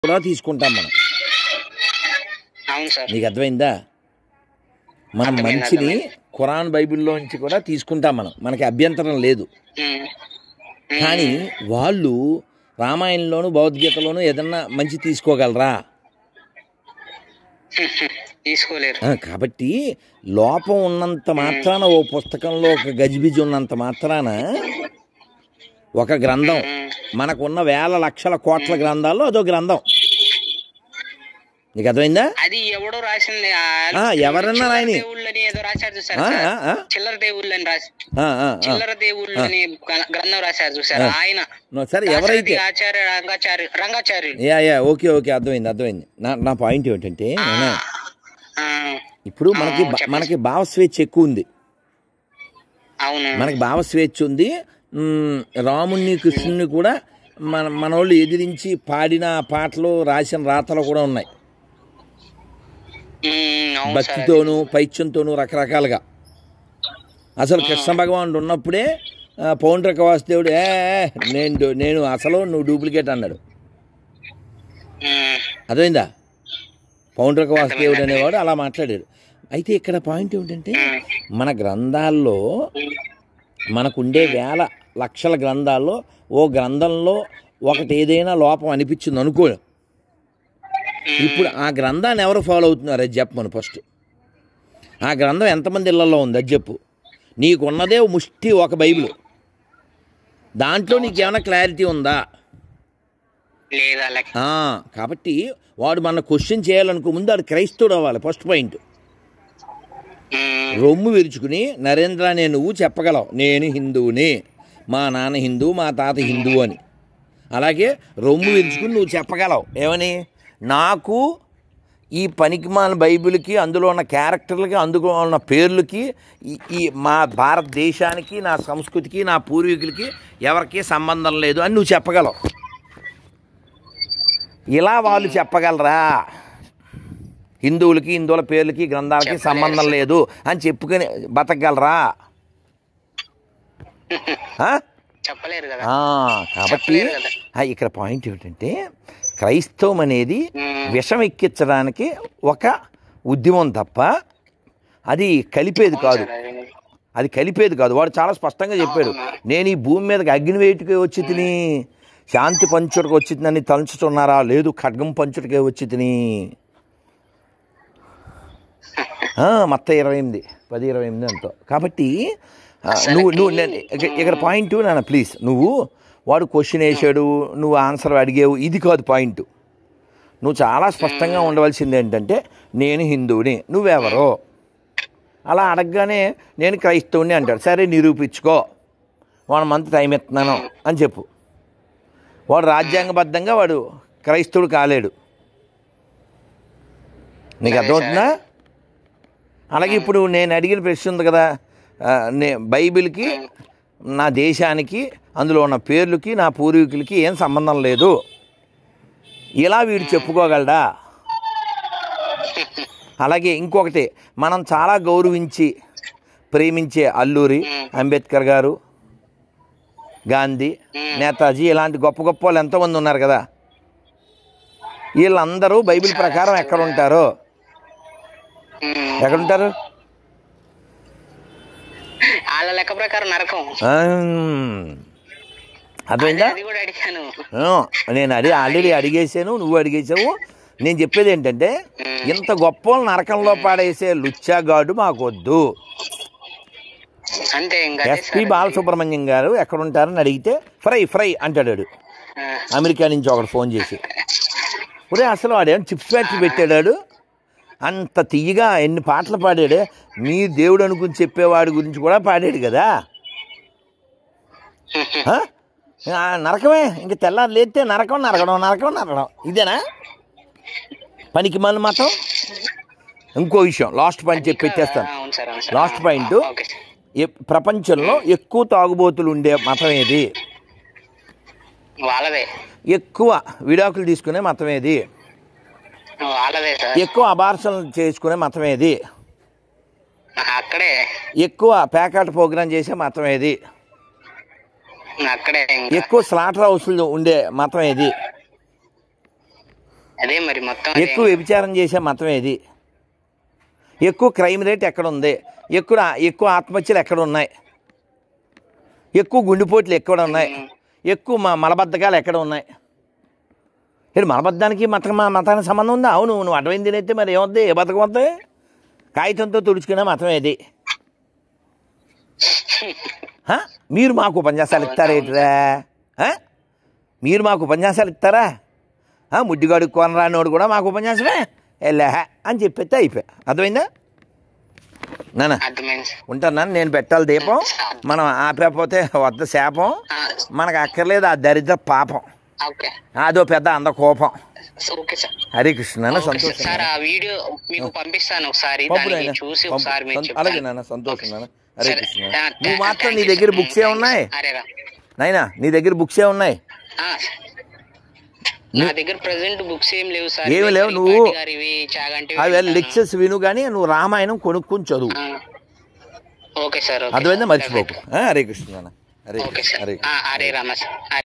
కూడా తీసుకుంటాం మనం అవును సార్ నీకు అర్థమైందా మనం అర్థమైంది, మంచిని అర్థమైంది. ఖురాన్ బైబిల్లో నుంచి కూడా తీసుకుంటాం మనం మనకి అభ్యంతరం లేదు ఉమ్. కానీ వాళ్ళు రామాయణంలోను భగవద్గీతలోను ఏదన్నా మంచి తీసుకోగలరా తీసుకోలేరు ఆ, కాబట్టి లోపం ఉన్నంత మాత్రాన ఓ పుస్తకంలో ఒక గజిబిజి ఉన్నంత మాత్రాన ఒక గ్రంథం మనకున్న వేల లక్షల కోట్ల గ్రంథాల్లో అదో గ్రంథం నీకు అర్థమైందా అది ఎవడో రాసింది ఆ ఆ, ఎవరన్నా చిల్లర రాయని. దేవుళ్ళని ఏదో రాశారు చూసారు ఆ, సార్ ఆ, ఆ. చిల్లర దేవుళ్ళని రాసి ఆ, ఆ, ఆ. చిల్లర దేవుళ్ళని గ్ర- గ్రంథం రాశారు చూసారు ఆయన నో, సరే ఎవరైతే దాశరథి ఆచార్య రంగాచార్య రంగాచార్యులు యా యా ఓకే ఓకే అర్థమైంది అర్థమైంది నా నా పాయింట్ ఏమిటంటే నాన్న, ఆ, ఇప్పుడు మనకి బ- మనకి భావస్వేచ్ఛ ఎక్కువ ఉంది అవును మనకి భావస్వేచ్ఛ ఉంది మ్, రాముణ్ణి కృష్ణుని కూడా మన మన వాళ్ళు ఎదిరించి పాడిన పాటలు రాసిన రాతలు కూడా ఉన్నాయి ఉమ్, అవును సార్ భక్తితోనూ పైత్యంతోనూ రకరకాలుగా అసలు కృష్ణ భగవానుడు ఉన్నప్పుడే ఆ, పౌండ్రక వాసుదేవుడు ఏ ఏ, నేను డు- నేను అసలు నువ్వు డూప్లికేట్ అన్నాడు ఉమ్, అర్థమైందా పౌండ్రక వాసుదేవుడు అనేవాడు అలా మాట్లాడాడు అయితే ఇక్కడ పాయింట్ ఏమిటంటే మన గ్రంథాల్లో మనకుండే వేల లక్షల గ్రంథాల్లో ఓ గ్రంథంలో ఒకటి ఏదైనా లోపం అనిపించింది అనుకో ఇప్పుడు ఆ గ్రంథాన్ని ఎవరు ఫాలో అవుతున్నారు అది చెప్పమను ఫస్ట్ ఆ గ్రంథం ఎంతమంది ఇళ్లలో ఉంది అది చెప్పు నీకున్నదే ముష్టి ఒక బైబిల్ దాంట్లో నీకేమైనా క్లారిటీ ఉందా లేదు అలాగే ఆ, కాబట్టి వాడు మన క్వశ్చన్ చేయాలనుకో ముందు వాడు క్రైస్తవుడు అవ్వాలి ఫస్ట్ పాయింట్ ఉమ్, రొమ్ము విరుచుకుని నరేంద్ర అనే నువ్వు చెప్పగలవు నేను హిందువుని మా నాన్న హిందూ మా తాత హిందూ అని అలాగే రొమ్ము విరుచుకుని నువ్వు చెప్పగలవు ఏమని నాకు ఈ పనికిమాల బైబిల్కి అందులో ఉన్న క్యారెక్టర్లకి అందులో ఉన్న పేర్లకి ఈ ఈ మా భారతదేశానికి నా సంస్కృతికి నా పూర్వీకులకి ఎవరికి సంబంధం లేదు అని నువ్వు చెప్పగలవు ఇలా వాళ్ళు చెప్పగలరా హిందువులకి హిందువుల పేర్లకి గ్రంథాలకి చెప్పలేరు సంబంధం లేదు అని చెప్పుకొని బతకగలరా ఆ? చెప్పలేరు కదా ఆ, కాబట్టి చెప్పలేరు కదా. ఆ, ఇక్కడ పాయింట్ ఏమిటంటే క్రైస్తవం అనేది మ్మ్. విషం ఎక్కించడానికి ఒక ఉద్యమం తప్ప అది కలిపేది కాదు సార్, అది. అది కలిపేది కాదు వాడు చాలా స్పష్టంగా చెప్పాడు నేను ఈ భూమి మీదకి అగ్ని వేటుకే వచ్చి తిని శాంతి పంచుడికి వచ్చి తినని తలుచుతున్నారా లేదు ఖడ్గం పంచుడికే వచ్చి తిని ఆ, మొత్తం ఇరవై ఎనిమిది పది ఇరవై ఎనిమిది ఎంతో కాబట్టి ఆ, నువ్వు నువ్వు నేను ఇక- ఇక్కడ పాయింట్ నాన్న ప్లీజ్ నువ్వు వాడు క్వశ్చన్ వేసాడు నువ్వు ఆన్సర్ అడిగావు ఇది కాదు పాయింట్ నువ్వు చాలా స్పష్టంగా ఉండవలసింది ఏంటంటే నేను హిందువుని నువ్వెవరో అలా అడగగానే నేను క్రైస్తవుని అంటాడు సరే నిరూపించుకో వన్ మంత్ టైం ఇస్తున్నాను అని చెప్పు వాడు రాజ్యాంగబద్ధంగా వాడు క్రైస్తవుడు కాలేడు నీకు అర్థమవుతుందా అలాగే ఇప్పుడు నేను అడిగిన ప్రశ్న ఉంది కదా ఆ, నే బైబిల్కి నా దేశానికి అందులో ఉన్న పేర్లకి నా పూర్వీకులకి ఏం సంబంధం లేదు ఇలా వీడు చెప్పుకోగలడా అలాగే ఇంకొకటి మనం చాలా గౌరవించి ప్రేమించే అల్లూరి అంబేద్కర్ గారు గాంధీ నేతాజీ ఇలాంటి గొప్ప గొప్ప వాళ్ళు ఎంతోమంది ఉన్నారు కదా వీళ్ళందరూ బైబిల్ ప్రకారం ఎక్కడ ఉంటారో ఉమ్, ఎక్కడ ఉంటారు వాళ్ళ లెక్క ప్రకారం నరకం ఆ, అర్థమైందా అది కూడా అడిగాను ఆ, నేను అది ఆల్రెడీ అడిగేసాను నువ్వు అడిగేసావు నేను చెప్పేది ఏంటంటే ఇంత గొప్ప వాళ్ళని నరకంలో పాడేసే లుచ్చాగాడు మాకొద్దు అంతే ఇంకా అదే ఎస్పి సార్. బాలసుబ్రహ్మణ్యం గారు ఎక్కడ ఉంటారని అడిగితే ఫ్రై ఫ్రై అంటాడు వాడు. ఆ, అమెరికా నుంచి ఒకడు ఫోన్ చేసి ఒరే అసలు వాడేమో చిప్స్ ఫ్యాక్టరీ పెట్టాడు అంత తీయగా ఎన్ని పాటలు పాడాడు మీ దేవుడు అనుకుని చెప్పేవాడి గురించి కూడా పాడాడు కదా ఆ? ఆ, నరకమే ఇంక తెల్లారు లేస్తే నరకం నరకడం నరకం నరకడం ఇదేనా పనికి మళ్ళీ మాత్రం ఇంకో విషయం లాస్ట్ పాయింట్ చెప్పి పెట్టేస్తాను ఆ, అవును సార్ అవును సార్ లాస్ట్ పాయింట్ ఓకే ఎ- ప్రపంచంలో ఎక్కువ తాగుబోతులు ఉండే మతం ఏది వాళ్ళదే ఎక్కువ విడాకులు తీసుకునే మతం ఏది వాళ్ళదే సార్ ఎక్కువ అబార్షన్లు చేసుకునే మతం ఏది అక్కడే ఎక్కువ ప్యాకెట్ ప్రోగ్రాం చేసే మతం ఏది అక్కడే ఇంకా ఎక్కువ స్లాటర్ హౌస్లు ఉండే మతం ఏది అదే మరి మొత్తం అదే. ఎక్కువ వ్యభిచారం చేసే మతం ఏది ఎక్కువ క్రైమ్ రేట్ ఎక్కడ ఉంది ఎక్కువ ఎక్కువ ఆత్మహత్యలు ఎక్కడ ఉన్నాయి ఎక్కువ గుండెపోట్లు ఎక్కడ ఉన్నాయి ఎక్కువ మ- మలబద్ధకాలు ఎక్కడ ఉన్నాయి ఇక్కడ మలబద్ధానికి మత మా మతానికి సంబంధం ఉందా అవును నువ్వు అటవైంది తినైతే మరి ఏమవుద్ది ఏ బతకం వద్ది కాగితంతో తుడుచుకునే మతం ఏది హ? మీరు మాకు ఉపన్యాసాలు ఇస్తారా ఏంటిరా హ? మీరు మాకు ఉపన్యాసాలు ఇస్తారా ఆ, ముడ్డిగాడు కొనరానోడు కూడా మాకు ఉపన్యాసమే వెళ్ళా అని చెప్పేస్తే అయిపోయా అర్థమైందా నానా అర్థమైంది సార్ ఉంటాను నేను పెట్టాలి దీపం మనం ఆపేపోతే వద్ద శాపం ఆ, మనకు అక్కర్లేదు ఆ దరిద్ర పాపం ఓకే అదో పెద్ద అంద కోపం ఓకే సార్ హరే కృష్ణ నాన్న ఓకే సార్. సంతోషం సార్ ఆ వీడియో మీకు పంపిస్తాను ఒకసారి పంపు దానికి నాయనా. చూసి పంపు. ఒకసారి మీరు సంత- అలాగే చెప్పండి. నాన్న సంతోషం ఓకే. నాన్న హరే సరే. కృష్ణ ఆ, నువ్వు థా- మాత్రం థాంక్ నీ యూ దగ్గర సార్. బుక్స్ ఏ ఉన్నాయి అరేరా నాయనా నీ దగ్గర బుక్స్ ఏ ఉన్నాయి ఆ, నా దగ్గర ప్రెసెంట్ బుక్స్ ఏం లేవు సార్ ఏమీ లేవు, ఇవి నువ్వు- పాటి గారివి, చాగంటివి అవి వింటాను. లెక్చర్స్ విను కానీ నువ్వు రామాయణం కొనుక్కొని చదువు ఆ, ఓకే సార్ ఓకే అర్థమైందా సార్. మర్చిపోకు ఆ, హరే కృష్ణ నాన్న హరే ఓకే కృష్ణ సార్ హరే ఆ, హరే రామ సార్